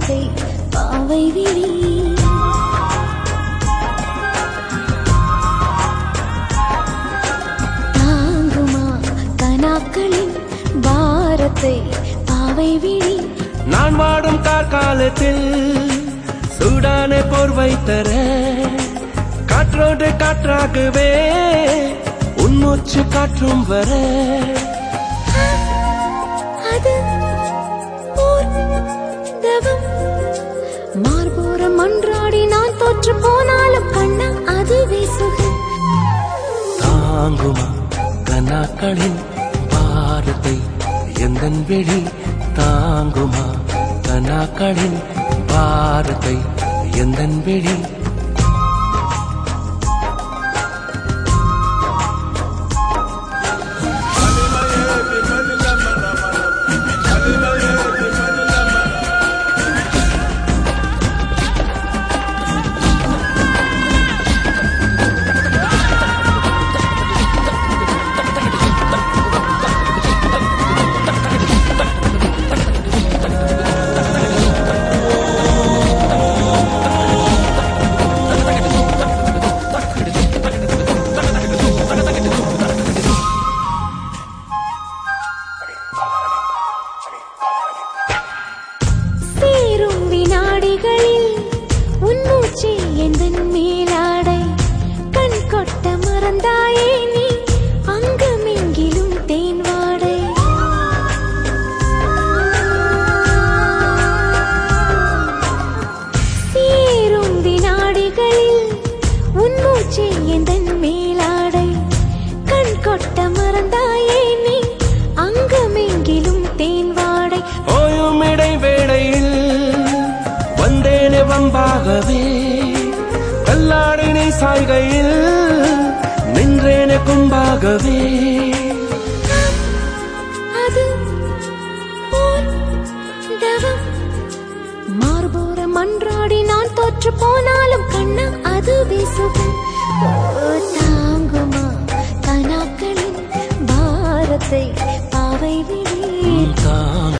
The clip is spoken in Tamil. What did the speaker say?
பாரத்தை பாவை விழி தாங்குமா கனாக்களின் பாரத்தை பாவை விழி நான் வாடும் கார்காலத்தில் சூடான போர்வை தர காற்றோடு காற்றாகவே உன்மூச்சு காற்றும் வர அது ஓர் தவம் மார்போரம் அன்றாடி நான் தோற்று போனாலும் கண்ணா அதுவே சுகம் தாங்குமா கனாக்களின் பாரத்தை எந்தன் விழி தாங்குமா கனாக்களின் பாரத்தை எந்தன் விழி சேரும் வினாடிகளில் உன் மூச்சு எந்தன் மேலாடை கண் கொட்ட மறந்தாயே நீ அங்கமெங்கிலும் தேன் வாடை சேரும் வினாடிகளில் உன் மூச்சு எந்தன் மேலாடை கண் கொட்ட மறந்தாயே நீ அங்கமெங்கிலும் தேன் வாடை ஓயும் இடைவேளையில் வந்தேனே வம்பாகவே கல்லாடினை சாய்கையில் நின்றேனே கும்பாகவே அது ஓர் தவம் மார்போரம் அன்றாடி நான் தோற்று போனாலும் கண்ணா அதுவே சுகம் ஓ, தாங்குமா கனாக்களின் பாரத்தை பாவை விழி